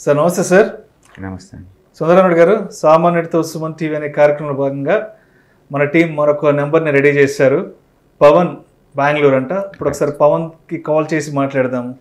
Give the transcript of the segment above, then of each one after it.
Sir నమస్తే sir నమస్తే సుందరరాముడు గారు సామాన్యుడితో సుమన్ టీవీ అనే కార్యక్రమంలో భాగంగా మన టీం మరొక నెంబర్ని రెడీ చేశారు పవన్ బెంగళూరు అంట ఇప్పుడు ఒకసారి పవన్కి కాల్ చేసి మాట్లాడదాము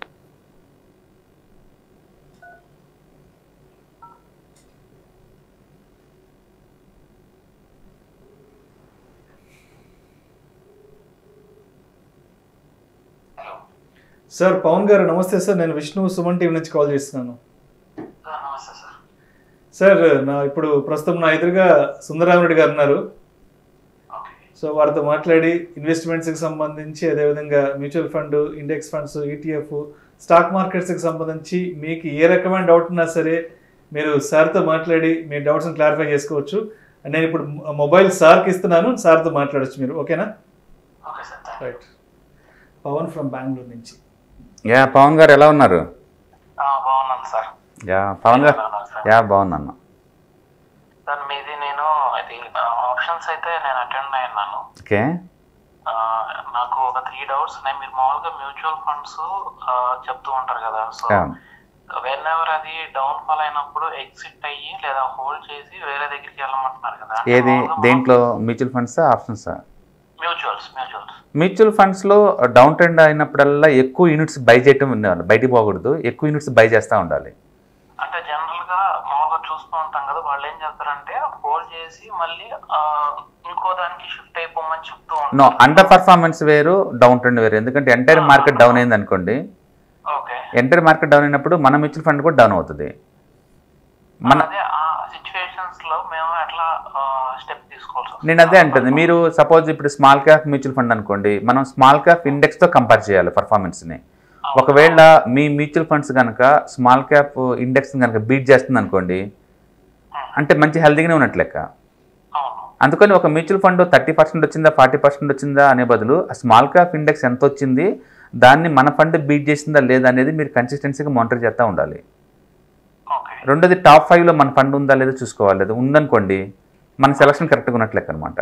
సార్ పవన్ గారు నమస్తే సార్ నేను విష్ణు సుమన్ టీవీ నుంచి కాల్ చేస్తున్నాను నమస్తే సార్ సార్ నా ఇప్పుడు ప్రస్తుతం నా ఎదురుగా సుందరరామరెడ్డి గారు ఉన్నారు ఓకే సో వారితో మాట్లాడి ఇన్వెస్ట్మెంట్స్కి సంబంధించి అదేవిధంగా mutual fund index funds ETF stock మార్కెట్స్కి సంబంధించి మీకు ఏ రకమైన డౌట్ ఉన్నా సరే మీరు సార్తో మాట్లాడి మీ డౌట్స్ని క్లారిఫై చేసుకోవచ్చు నేను ఇప్పుడు మొబైల్ సార్కి ఇస్తున్నాను సార్తో మాట్లాడొచ్చు మీరు ఓకేనా okay sir thank right Pavan from Bengaluru నుంచి యా పవన్ గారు ఎలా ఉన్నారు బాగున్నాను సార్ యా పవన్ గారు ఎలా ఉన్నారు సార్ యా బాగున్నాను సార్ మీది నేను ఇది ఆప్షన్స్ అయితే నేను అటెండ్ అయ్యాను ఓకే ఆ, నాకు ఒక త్రీ డౌట్స్ ఉన్నాయి మీరు మామూలుగా మ్యూచువల్ ఫండ్స్ చెప్తూ ఉంటారు కదా సో అవును. వెన్ ఎవర్ అది డౌన్ ఫాల్ అయినప్పుడు ఎగ్జిట్ అయ్యి లేదా హోల్డ్ చేసి వేరే దగ్గరికి వెళ్ళమంటున్నారు కదా ఏది దేంట్లో మ్యూచువల్ ఫండ్సా ఆప్షన్సా మ్యూచువల్స్ మ్యూచువల్స్ మ్యూచువల్ ఫండ్స్లో డౌన్ ట్రెండ్ అయినప్పుడల్లా ఎక్కువ యూనిట్స్ బై చేయటం ఉండాలి బయటికి పోకూడదు ఎక్కువ యూనిట్స్ బై చేస్తూ ఉండాలి అంటే జనరల్ గా మామూలుగా చూస్తూ ఉంటాం కదా వాళ్ళు ఏం చేస్తారంటే హోల్డ్ చేసి మళ్ళీ ఆ, ఇంకో దానికి షిఫ్ట్ అయిపోమని చెప్తూ నో ఉంటారు అండర్ పర్ఫార్మెన్స్ వేరు డౌన్ ట్రెండ్ వేరు ఎందుకంటే ఎంటైర్ మార్కెట్ డౌన్ అయింది అనుకోండి ఓకే ఎంటైర్ మార్కెట్ డౌన్ అయినప్పుడు మన మ్యూచువల్ ఫండ్ కూడా డౌన్ అవుతుంది మన అదే ఆ సిచ్యువేషన్స్ లో మేము ఎట్లా స్టెప్ తీసుకోవాల్సి వస్తుంది? నేను అదే అంటుంది మీరు సపోజ్ ఇప్పుడు స్మాల్ క్యాప్ మ్యూచువల్ ఫండ్ అనుకోండి మనం స్మాల్ క్యాప్ ఇండెక్స్తో కంపేర్ చేయాలి పర్ఫార్మెన్స్ని ఒకవేళ మీ మ్యూచువల్ ఫండ్స్ కనుక స్మాల్ క్యాప్ ఇండెక్స్ కనుక బీట్ చేస్తుంది అనుకోండి అంటే మంచి హెల్తీగానే ఉన్నట్లు లెక్క అవును అందుకని ఒక మ్యూచువల్ ఫండ్ థర్టీ పర్సెంట్ వచ్చిందా ఫార్టీ పర్సెంట్ వచ్చిందా అనే బదులు ఆ స్మాల్ క్యాప్ ఇండెక్స్ ఎంత వచ్చింది దాన్ని మన ఫండ్ బీట్ చేసిందా లేదా అనేది మీరు కన్సిస్టెన్సీగా మానిటర్ చేస్తూ ఉండాలి ఓకే రెండోది టాప్ ఫైవ్లో మన ఫండ్ ఉందా లేదా చూసుకోవాలి లేదా ఉందనుకోండి మన సెలక్షన్ కరెక్ట్గా ఉన్నట్లు లెక్క అనమాట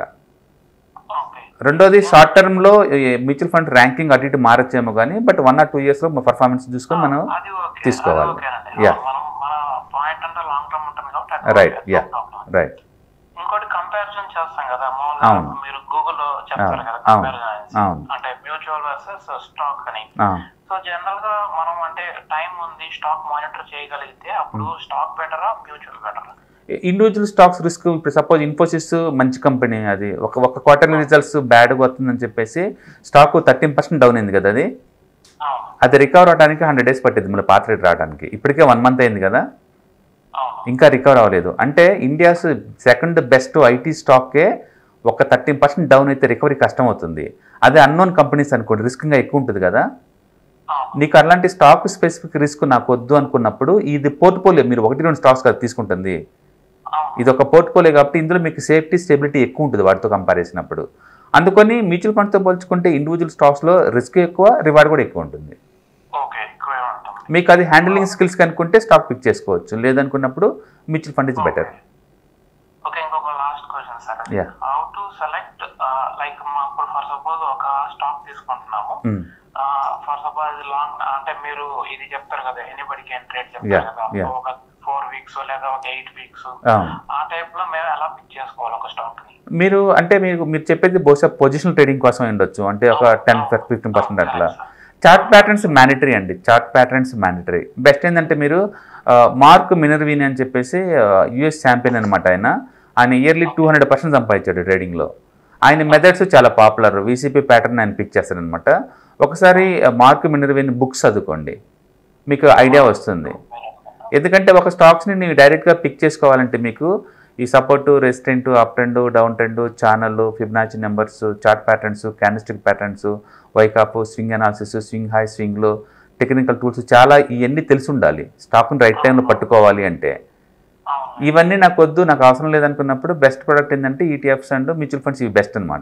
ఓకే రెండోది షార్ట్ టర్మ్లో మ్యూచువల్ ఫండ్ ర్యాంకింగ్ అటు ఇటు మారచ్చేమో కానీ బట్ వన్ ఆర్ టూ ఇయర్స్లో పర్ఫార్మెన్స్ చూసుకొని మనం అది ఓకే తీసుకోవాలి. అది ఓకేనండి. Yeah. మనం మన పాయింట్ అంటే లాంగ్ టర్మ్ ఉంటుంది కాబట్టి అది right okay. Yeah No problem. Right ఇంకోటి కంపారిజన్ చేస్తాం కదా అవును. మామూలుగా మీరు గూగుల్లో చెప్తారు కదా అవును. కంపారిజన్ అవును. అంటే మ్యూచువల్ వర్సెస్ స్టాక్ అని ఆ, సో జనరల్ గా మనం అంటే టైం ఉంది స్టాక్ మానిటర్ చేయగలిగితే అప్పుడు స్టాక్ బెటరా మ్యూచువల్ బెటరా ఇండివిజువల్ స్టాక్స్ రిస్క్ ఇప్పుడు సపోజ్ ఇన్ఫోసిస్ మంచి కంపెనీ అది ఒక ఒక క్వార్టర్లీ రిజల్ట్స్ బ్యాడ్గా వస్తుందని చెప్పేసి స్టాక్ థర్టీన్ పర్సెంట్ డౌన్ అయింది కదా అది అవును అది రికవర్ అవడానికి హండ్రెడ్ డేస్ పట్టింది మళ్ళీ పాత రేట్ రావడానికి ఇప్పటికే వన్ మంత్ అయింది కదా అవును ఇంకా రికవర్ అవ్వలేదు అంటే ఇండియాస్ సెకండ్ బెస్ట్ ఐటీ స్టాక్కే ఒక థర్టీన్ పర్సెంట్ డౌన్ అయితే రికవరీ కష్టం అవుతుంది అదే అన్నోన్ కంపెనీస్ అనుకోండి రిస్క్ ఇంకా ఎక్కువ ఉంటుంది కదా అవును నీకు అలాంటి స్టాక్ స్పెసిఫిక్ రిస్క్ నాకు వద్దు అనుకున్నప్పుడు ఇది పోర్ట్ఫోలియో మీరు ఒకటి రెండు స్టాక్స్ కదా తీసుకుంటుంది అవును ఇది ఒక పోర్ట్ఫోలియో కాబట్టి ఇందులో మీకు సేఫ్టీ స్టెబిలిటీ ఎక్కువ ఉంటుంది వాటితో కంపేర్ చేసినప్పుడు అందుకని మ్యూచువల్ ఫండ్స్తో పోల్చుకుంటే ఇండివిజువల్ స్టాక్స్లో రిస్క్ ఎక్కువ రివార్డ్ కూడా ఎక్కువ ఉంటుంది ఓకే ఎక్కువే ఉంటుంది మీకు అది హ్యాండిలింగ్ స్కిల్స్ కనుకుంటే స్టాక్ పిక్ చేసుకోవచ్చు లేదనుకున్నప్పుడు mutual fund is better okay ఇంకొక last question sir Yeah. How to select like ఇప్పుడు ఫర్ సపోజ్ ఒక స్టాక్ తీసుకుంటున్నాము ఫర్ సపోజ్ లాంగ్ అంటే మీరు ఇది చెప్తారు కదా ఎనీబడి క్యాన్ ట్రేడ్ చెప్తారు Yeah, కదా yeah. ఒక ఫోర్ వీక్స్ లేదా ఒక ఎయిట్ వీక్స్ అవును ఆ టైప్ లో మేము ఎలా పిక్ చేసుకోవాలి ఒక స్టాక్ ని మీరు అంటే మీరు మీరు చెప్పేది బహుశా పొజిషనల్ ట్రేడింగ్ కోసం ఉండొచ్చు అంటే ఒక టెన్ ఫిఫ్టీన్ పర్సెంట్ అట్లా చార్ట్ ప్యాటర్న్స్ మ్యాండటరీ అండి చార్ట్ ప్యాటర్న్స్ మ్యాండటరీ బెస్ట్ ఏంటంటే మీరు ఆ, మార్క్ మినర్వీని అని చెప్పేసి యుఎస్ ఛాంపియన్ అనమాట ఆయన ఆయన ఇయర్లీ టూ హండ్రెడ్ పర్సెంట్ సంపాదించాడు ట్రేడింగ్లో ఆయన మెథడ్స్ చాలా పాపులర్ వీసీపీ ప్యాటర్న్ ఆయన పిక్ చేస్తారనమాట ఒకసారి ఆ, మార్క్ మినర్వీని బుక్స్ చదువుకోండి మీకు ఐడియా వస్తుంది ఎందుకంటే ఒక స్టాక్స్ని ನೀವು డైరెక్ట్గా పిక్ చేసుకోవాలంటే మీకు ఈ support resistant up trend down trend channel Fibonacci numbers chart patterns candlestick patterns Wyckoff swing analysis swing high స్వింగ్లో టెక్నికల్ టూల్స్ చాలా ఇవన్నీ తెలిసి ఉండాలి స్టాక్ని రైట్ టైంలో పట్టుకోవాలి అంటే అవును ఇవన్నీ నాకు వద్దు నాకు అవసరం లేదనుకున్నప్పుడు బెస్ట్ ప్రోడక్ట్ ఏంటంటే ఈటీఎఫ్స్ అండ్ మ్యూచువల్ ఫండ్స్ ఇవి బెస్ట్ అనమాట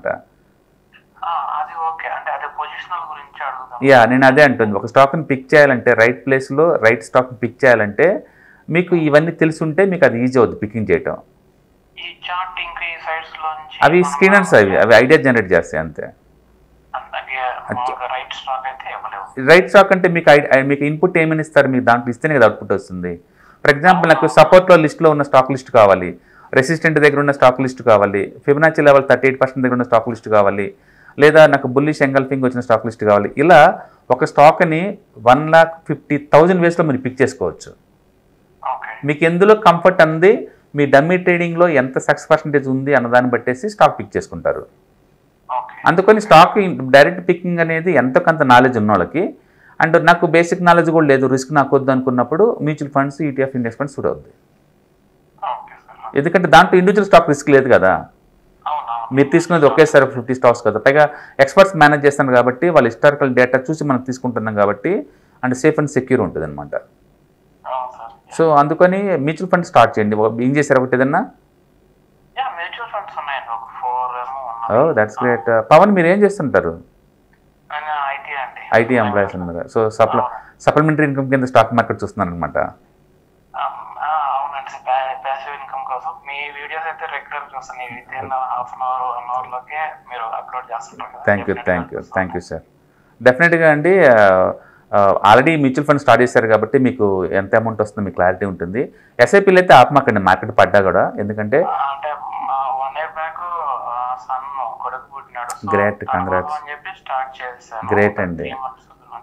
ఆ, అది ఓకే అంటే అదే పొజిషనల్ గురించి అడుగుదాం యా నేను అదే అంటుంది ఒక స్టాక్ని పిక్ చేయాలంటే రైట్ ప్లేస్లో రైట్ స్టాక్ని పిక్ చేయాలంటే మీకు ఇవన్నీ తెలుసుంటే మీకు అది ఈజీ అవుతుంది పికింగ్ చేయటం ఈ చార్ట్ ఇంకా ఈ సైడ్స్ లోంచి అవి స్క్రీనర్స్ అవి అవి ఐడియా జనరేట్ చేస్తాయి అంతే రైట్ స్టాక్ అయితే ఇవ్వలేవు రైట్ స్టాక్ అంటే మీకు ఐ- ఐ- మీకు ఇన్పుట్ ఏమని ఇస్తారు మీకు దాంట్లో ఇస్తేనే కదా అవుట్పుట్ వస్తుంది ఫర్ ఎగ్జాంపుల్ నాకు సపోర్ట్లో లిస్ట్లో ఉన్న స్టాక్ లిస్ట్ కావాలి రెసిస్టెంట్ దగ్గర ఉన్న స్టాక్ లిస్ట్ కావాలి Fibonacci level thirty eight percent దగ్గర ఉన్న స్టాక్ లిస్ట్ కావాలి లేదా నాకు బుల్లిష్ ఎంగల్ఫింగ్ వచ్చిన స్టాక్ లిస్ట్ కావాలి ఇలా ఒక స్టాక్ని వన్ లాక్ ఫిఫ్టీ థౌజండ్ వేస్లో మీరు పిక్ చేసుకోవచ్చు ఓకే మీకు ఎందులో కంఫర్ట్ అంది మీ డమ్మీ ట్రేడింగ్లో ఎంత సక్సెస్ పర్సంటేజ్ ఉంది అన్నదాన్ని బట్టేసి స్టాక్ పిక్ చేసుకుంటారు ఓకే అందుకని స్టాక్ డైరెక్ట్ పికింగ్ అనేది ఎంతో కొంత నాలెడ్జ్ ఉన్న వాళ్ళకి అండ్ నాకు బేసిక్ నాలెడ్జ్ కూడా లేదు రిస్క్ నాకు వద్దు అనుకున్నప్పుడు mutual funds ETF index funds suit అవుద్ది ఓకే సార్ ఎందుకంటే దాంట్లో ఇండివిజువల్ స్టాక్ రిస్క్ లేదు కదా అవునవును మీరు తీసుకున్నది ఒకేసారి ఫిఫ్టీ స్టాక్స్ కదా పైగా ఎక్స్పర్ట్స్ మేనేజ్ చేస్తాను కాబట్టి వాళ్ళ హిస్టారికల్ డేటా చూసి మనం తీసుకుంటున్నాం కాబట్టి అండ్ సేఫ్ అండ్ సెక్యూర్ ఉంటుంది అనమాట అవును సార్ సో అందుకని మ్యూచువల్ ఫండ్ స్టార్ట్ చేయండి ఒక- ఏం చేశారు ఒకటి ఏదన్నా యా మ్యూచువల్ ఫండ్స్ ఉన్నాయండి ఒక ఫోర్ ఏమో ఓ దట్స్ గ్రేట్ పవన్ మీరు ఏం చేస్తుంటారు నేను ఐటీ అండి ఐటీ ఎంప్లాయీస్ ఉన్నారు సో సప్ల సప్లిమెంటరీ ఇన్కమ్ కింద స్టాక్ మార్కెట్ చూస్తున్నారు అనమాట ఆ, ఆ, అవునండి సార్ ప్యాసివ్ ఇన్కమ్ కోసం మీ వీడియోస్ అయితే రెగ్యులర్ చూస్తాను within half an hour one hour లోకే మీరు అప్లోడ్ చేస్తుంటారు కదా thank you Definitely thank you చూస్తాను. థ్యాంక్ యూ సార్ డెఫినెట్గా అండి ఆల్రెడీ మ్యూచువల్ ఫండ్ స్టార్ట్ చేశారు కాబట్టి మీకు ఎంత అమౌంట్ వస్తుందో మీకు క్లారిటీ ఉంటుంది ఎస్ఐపీలు అయితే ఆపమాకండి మార్కెట్ పడ్డా కూడా ఎందుకంటే ఆ, అంటే వన్ ఇయర్ బ్యాక్ సన్ కొడుకు పుట్టినాడు So, Great, తన congrats. కోసం అని చెప్పి స్టార్ట్ చేశాను Great అండి. Three months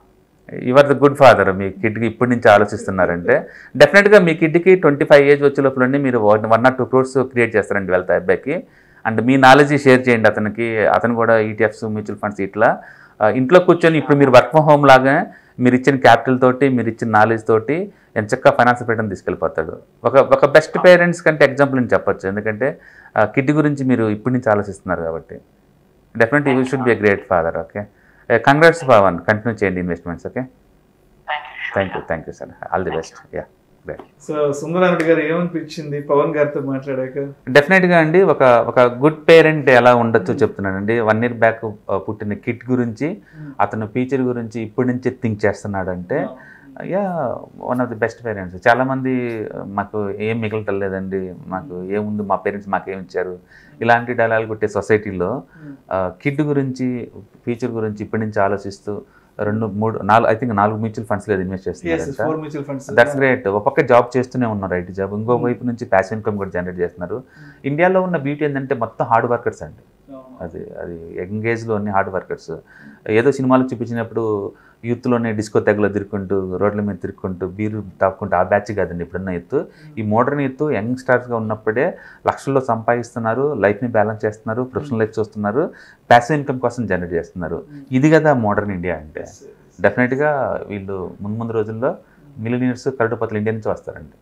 your the good father మీ కిడ్కి ఇప్పటి నుంచి ఆలోచిస్తున్నారంటే డెఫినెట్గా మీ కిడ్కి ట్వంటీ ఫైవ్ ఏజ్ వచ్చే లోపల మీరు one or two crores create చేస్తారండి వెళ్తా అబ్బాయికి అండ్ మీ నాలెడ్జ్ షేర్ చేయండి అతనికి అతను కూడా ఈటీఎఫ్స్ మ్యూచువల్ ఫండ్స్ ఇట్లా ఆ, ఇంట్లో కూర్చొని ఇప్పుడు మీరు వర్క్ ఫ్రమ్ హోమ్ లాగా మీరు ఇచ్చిన క్యాపిటల్ తోటి మీరు ఇచ్చిన నాలెడ్జ్ తోటి ఎంత చక్కగా ఫైనాన్స్ పెట్టడం తీసుకెళ్ళిపోతాడు ఒక ఒక బెస్ట్ పేరెంట్స్ కంటే ఎగ్జాంపుల్ నేను చెప్పొచ్చు ఎందుకంటే కిడ్ గురించి మీరు ఇప్పటి నుంచి ఆలోచిస్తున్నారు కాబట్టి definitely you should be a great father okay congrats Pavan continue చేయండి investments okay thank you thank you thank you sir all the best yeah great so Sundara Reddy గారు ఏమనిపించింది పవన్ గారితో మాట్లాడాక డెఫినెట్గా అండి ఒక ఒక గుడ్ పేరెంట్ ఎలా ఉండొచ్చో చెప్తున్నానండి వన్ ఇయర్ బ్యాక్ పుట్టిన కిట్ గురించి అతను ఫ్యూచర్ గురించి ఇప్పటి నుంచే థింక్ చేస్తున్నాడంటే yeah one of the best parents చాలామంది మాకు ఏం మిగలటం లేదండి మాకు ఏముంది మా పేరెంట్స్ మాకేం ఇచ్చారు ఇలాంటి డైలాగ్ కొట్టే సొసైటీలో కిడ్ గురించి ఫ్యూచర్ గురించి ఇప్పటి నుంచి ఆలోచిస్తూ రెండు మూడు నాలుగు ఐ థింక్ నాలుగు మ్యూచువల్ ఫండ్స్ లేదు ఇన్వెస్ట్ చేస్తున్నారు four mutual funds that's great ఒక పక్క జాబ్ చేస్తూనే ఉన్నారు ఐటీ జాబ్ ఇంకో వైపు నుంచి ప్యాసివ్ ఇన్కమ్ కూడా జనరేట్ చేస్తున్నారు ఇండియాలో ఉన్న బ్యూటీ ఏంటంటే మొత్తం హార్డ్ వర్కర్స్ అండి అది అది యంగ్ ఏజ్లోని హార్డ్ వర్కర్స్ ఏదో సినిమాలు చూపించినప్పుడు యూత్లోనే డిస్కో తెగలో తిరుక్కుంటూ రోడ్ల మీద తిరుక్కుంటూ బీరు తాక్కుంటూ ఆ బ్యాచ్ కాదండి ఇప్పుడున్న యూత్ ఈ మోడర్న్ యూత్ యంగ్ స్టార్స్గా ఉన్నప్పుడే లక్షల్లో సంపాదిస్తున్నారు లైఫ్ని బ్యాలెన్స్ చేస్తున్నారు ప్రొఫెషనల్ లైఫ్ చూస్తున్నారు ప్యాసివ్ ఇన్కమ్ కోసం జనరేట్ చేస్తున్నారు ఇది కదా మోడర్న్ ఇండియా అంటే డెఫినెట్గా వీళ్ళు ముందు ముందు రోజుల్లో మిలినియర్స్ కరడుపతులు ఇండియా నుంచి వస్తారండి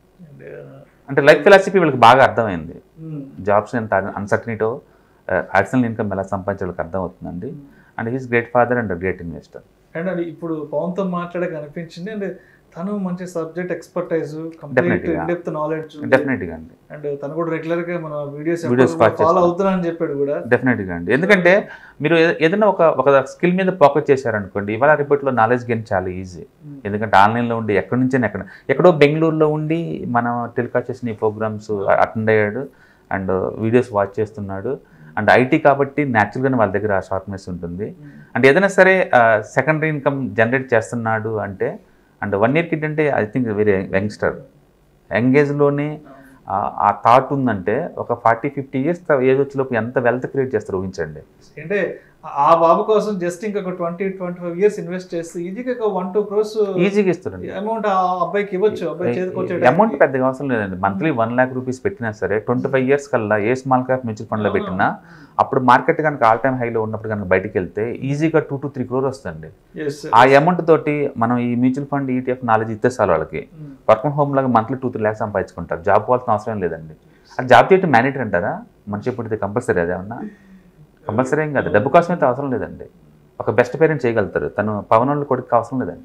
అంటే లైఫ్ ఫిలాసఫీ వీళ్ళకి బాగా అర్థమైంది జాబ్స్ ఎంత అన్సర్టనిటో అడిషనల్ ఇన్కమ్ ఎలా సంపాదించే అర్థం అవుతుందండి and he's great father and great investor and అది ఇప్పుడు పవన్ తో మాట్లాడక అనిపించింది అండ్ తను మంచి subject expertise complete Definitely, yeah. Depth knowledge డెఫినెట్గా అండి అండ్ తను కూడా రెగ్యులర్ గా మన వీడియోస్ Videos watch ఫాలో చేస్తాను. అవుతున్నా అని చెప్పాడు కూడా డెఫినెట్గా అండి ఎందుకంటే మీరు ఏ- ఏదైనా ఒక ఒక స్కిల్ మీద ఫోకస్ చేశారనుకోండి ఇవాళ రిపోర్ట్లో నాలెడ్జ్ గెయిన్ చాలా ఈజీ ఎందుకంటే ఆన్లైన్లో ఉండి ఎక్కడి నుంచైనా ఎక్కడ ఎక్కడో బెంగళూరులో ఉండి మనం టెలికాస్ట్ చేసిన ఈ ప్రోగ్రామ్స్ అటెండ్ అయ్యాడు అండ్ వీడియోస్ వాచ్ చేస్తున్నాడు అండ్ ఐటీ కాబట్టి న్యాచురల్గానే వాళ్ళ దగ్గర షార్ప్నెస్ ఉంటుంది అండ్ ఏదైనా సరే సెకండరీ ఇన్కమ్ జనరేట్ చేస్తున్నాడు అంటే అండ్ వన్ ఇయర్ కిడ్ అంటే ఐ థింక్ వెరీ యంగ్స్టర్ యంగేజ్లోనే ఆ థాట్ ఉందంటే ఒక ఫార్టీ ఫిఫ్టీ ఇయర్స్ ఏజ్ వచ్చేలోపు ఎంత వెల్త్ క్రియేట్ చేస్తారు ఊహించండి అంటే ఆ బాబు కోసం జస్ట్ ఇంకొక twenty twenty five years invest చేస్తే ఈజీగా ఒక వన్ టూ క్రోర్స్ ఈజీగా ఇస్తారండి అమౌంట్ ఆ అబ్బాయికి ఇవ్వచ్చు అబ్బాయి చేతికి వచ్చే అమౌంట్ పెద్దగా అవసరం లేదండి మంత్లీ వన్ ల్యాక్ రూపీస్ పెట్టినా సరే ట్వంటీ ఫైవ్ ఇయర్స్ కల్లా ఏ స్మాల్ క్యాప్ మ్యూచువల్ ఫండ్లో పెట్టినా అప్పుడు మార్కెట్ కనుక ఆల్ టైమ్ హైలో ఉన్నప్పుడు కనుక బయటికి వెళ్తే ఈజీగా టూ టు త్రీ క్రోర్ వస్తుంది ఆ అమౌంట్ తోటి మనం ఈ మ్యూచువల్ ఫండ్ ఈటీఎఫ్ నాలెడ్జ్ ఇస్తే చాలు వాళ్ళకి వర్క్ ఫ్రమ్ హోమ్ లాగా మంత్లీ టూ త్రీ ల్యాక్స్ సంపాదించుకుంటారు జాబ్ పోవాల్సిన అవసరం లేదండి అది జాబ్ చేయటం మ్యాండేటరీ అంటారా మనిషి పుడితే కంపల్సరీ అదేమన్నా కంపల్సరీ ఏం కాదు డబ్బు కోసం అయితే అవసరం లేదండి ఒక బెస్ట్ పేరెంట్ చేయగలుగుతారు తను పవన్ వాళ్ళు కొడుకు అవసరం లేదండి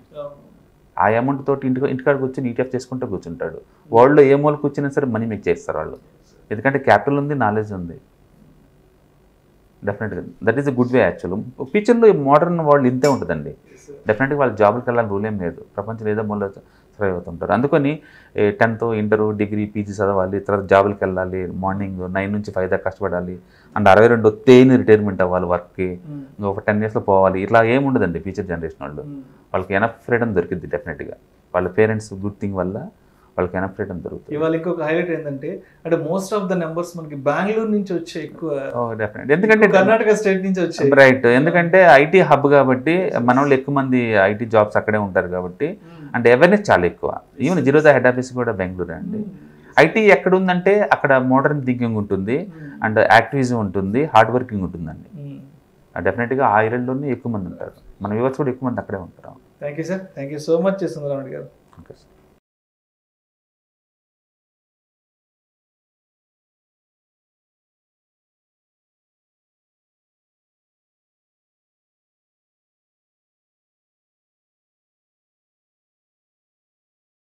ఆ అమౌంట్ తోటి ఇంటికి ఇంటికాడ కూర్చొని ఈటీఎఫ్ చేసుకుంటూ కూర్చుంటాడు వరల్డ్లో ఏ మూల కూర్చున్నా సరే మనీ మీకు చేస్తారు వాళ్ళు ఎందుకంటే క్యాపిటల్ ఉంది నాలెడ్జ్ ఉంది డెఫినెట్గా that is a good way actual ఫ్యూచర్లో మోడర్న్ వరల్డ్ ఇంతే ఉంటుందండి డెఫినెట్గా వాళ్ళు జాబులకు వెళ్ళాలని రూల్ ఏం లేదు ప్రపంచంలో ఏదో మూల సర్వైవ్ అవుతుంటారు అందుకని టెన్త్ ఇంటర్ డిగ్రీ పీజీ చదవాలి తర్వాత జాబులకు వెళ్ళాలి మార్నింగ్ నైన్ నుంచి ఫైవ్ దాకా కష్టపడాలి అండ్ అరవై రెండు వస్తేనే రిటైర్మెంట్ అవ్వాలి వర్క్కి ఇంకా ఒక టెన్ ఇయర్స్లో పోవాలి ఇట్లా ఏమి ఉండదండి ఫ్యూచర్ జనరేషన్ వాళ్ళు వాళ్ళకి ఎనఫ్ ఫ్రీడమ్ దొరికింది డెఫినెట్గా వాళ్ళ పేరెంట్స్ గుడ్ థింగ్ వల్ల వాళ్ళకి ఎనఫ్ ఫ్రీడమ్ దొరుకుతుంది ఇవాళ ఇంకొక హైలైట్ ఏంటంటే అంటే మోస్ట్ ఆఫ్ ద నెంబర్స్ మనకి బెంగళూరు నుంచి వచ్చే ఎక్కువ డెఫినెట్ ఎందుకంటే కర్ణాటక స్టేట్ నుంచి వచ్చాయి రైట్ ఎందుకంటే ఐటీ హబ్ కాబట్టి మన వాళ్ళు ఎక్కువ మంది ఐటీ జాబ్స్ అక్కడే ఉంటారు కాబట్టి అంటే అవేర్నెస్ చాలా ఎక్కువ ఈవెన్ జీరోదా హెడ్ ఆఫీస్ కూడా బెంగళూరు అండి ఐటీ ఎక్కడ ఉందంటే అక్కడ మోడర్న్ థింకింగ్ ఉంటుంది అండ్ యాక్టివిజం ఉంటుంది హార్డ్ వర్కింగ్ ఉంటుందండి డెఫినెట్గా ఆ ఏరియాలోనే ఎక్కువ మంది ఉంటారు మన వ్యూవర్స్ కూడా ఎక్కువ మంది అక్కడే ఉంటారు thank you sir thank you so much Sundararao గారు ఓకే సార్